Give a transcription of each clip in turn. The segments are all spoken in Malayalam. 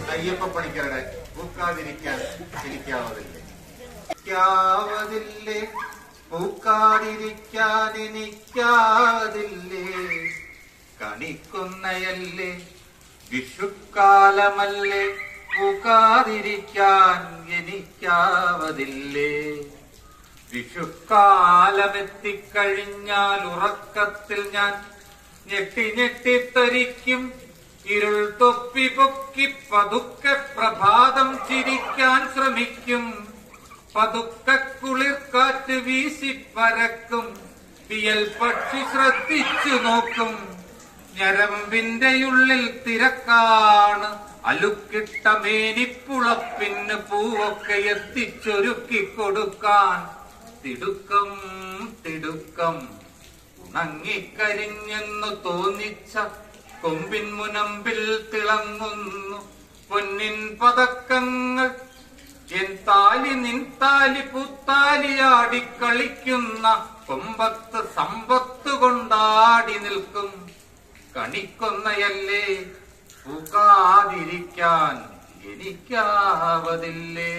അയ്യപ്പ പണിക്കരുടെ പൂക്കാതിരിക്കാൻ എനിക്കാവതില്ലേ എനിക്കാവതില്ലേ പൂക്കാതിരിക്കാൻ എനിക്കാവതില്ലേ കണിക്കുന്നയല്ലേ വിഷുക്കാലമല്ലേ പൂക്കാതിരിക്കാൻ എനിക്കാവതില്ലേ വിഷുക്കാലമെത്തിക്കഴിഞ്ഞാൽ ഉറക്കത്തിൽ ഞാൻ ഞെട്ടി ഞെട്ടിത്തരിക്കും ഇരുൾ തൊപ്പി പൊക്കി പതുക്കെ പ്രഭാതം ചിരിക്കാൻ ശ്രമിക്കും പതുക്കെ കുളിർക്കാറ്റ് വീശി പരക്കും പിയൽ പക്ഷി ശ്രദ്ധിച്ചു നോക്കും ഞരമ്പിന്റെ ഉള്ളിൽ തിരക്കാണ് അലുക്കിട്ട മേനിപ്പുളപ്പിന് പൂവൊക്കെ എത്തിച്ചൊരുക്കി കൊടുക്കാൻ തിടുക്കം തിടുക്കം ഉണങ്ങിക്കരിഞ്ഞെന്നു തോന്നിച്ച കൊമ്പിൻ മുനമ്പിൽ തിളങ്ങുന്നു പൊന്നിൻ പതക്കങ്ങൾ എൻ താലി നിൻ താലി പുത്താലിയാടി കളിക്കുന്ന കൊമ്പത്ത് സമ്പത്ത് കൊണ്ടാടി നിൽക്കും കണിക്കൊന്നയല്ലേ പൂക്കാതിരിക്കാൻ എനിക്കാവതില്ലേ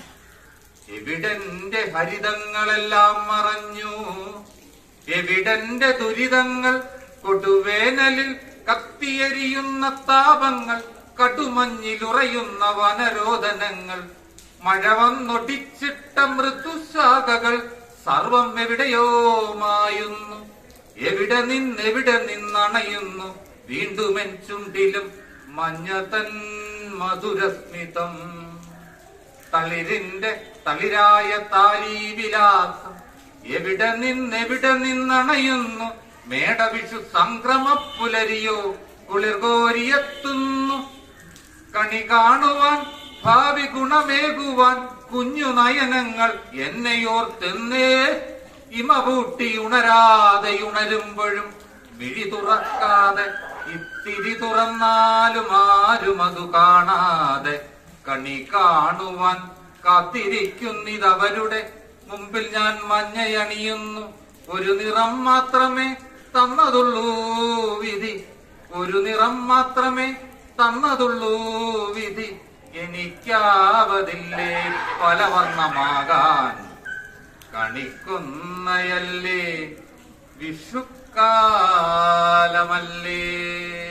എവിടെന്റെ ഹരിതങ്ങളെല്ലാം മറഞ്ഞു എവിടെന്റെ ദുരിതങ്ങൾ കൊടുവേനലിൽ കത്തിയെരിയുന്ന താപങ്ങൾ കടുമഞ്ഞിലുറയുന്ന വനരോധനങ്ങൾ മഴ വന്നൊടിച്ചിട്ട മൃദുശാഖകൾ സർവം എവിടെയോ മായുന്നു എവിടെ നിന്നെവിടെ നിന്നണയുന്നു വീണ്ടുമെൻ ചുണ്ടിലും മഞ്ഞതൻ മധുരസ്മിതം തളിരിന്റെ തളിരായ താലീവിലാസം എവിടെ നിന്നെവിടെ നിന്നണയുന്നു മേടവിഷു സംക്രമ പുലരിയോ കുളിർകോരിയെത്തുന്നു കണി കാണുവാൻ ഭാവി ഗുണമേകുവാൻ കുഞ്ഞു നയനങ്ങൾ എന്നെയോർത്തെന്നേ ഇമപൂട്ടി ഉണരാതെ ഉണരുമ്പോഴും വിഴി തുറക്കാതെ ഇത്തിരി തുറന്നാലും ആരും അതു കാണാതെ കണി കാണുവാൻ കാത്തിരിക്കുന്നിതവരുടെ മുമ്പിൽ ഞാൻ മഞ്ഞയണിയുന്നു ഒരു നിറം മാത്രമേ തന്നതുള്ളൂ വിധി ഒരു നിറം മാത്രമേ തന്നതുള്ളൂ വിധി എനിക്കാവതില്ലേ പലവർണ്ണമാകാൻ കണിക്കുന്നയല്ലേ വിഷുക്കാലമല്ലേ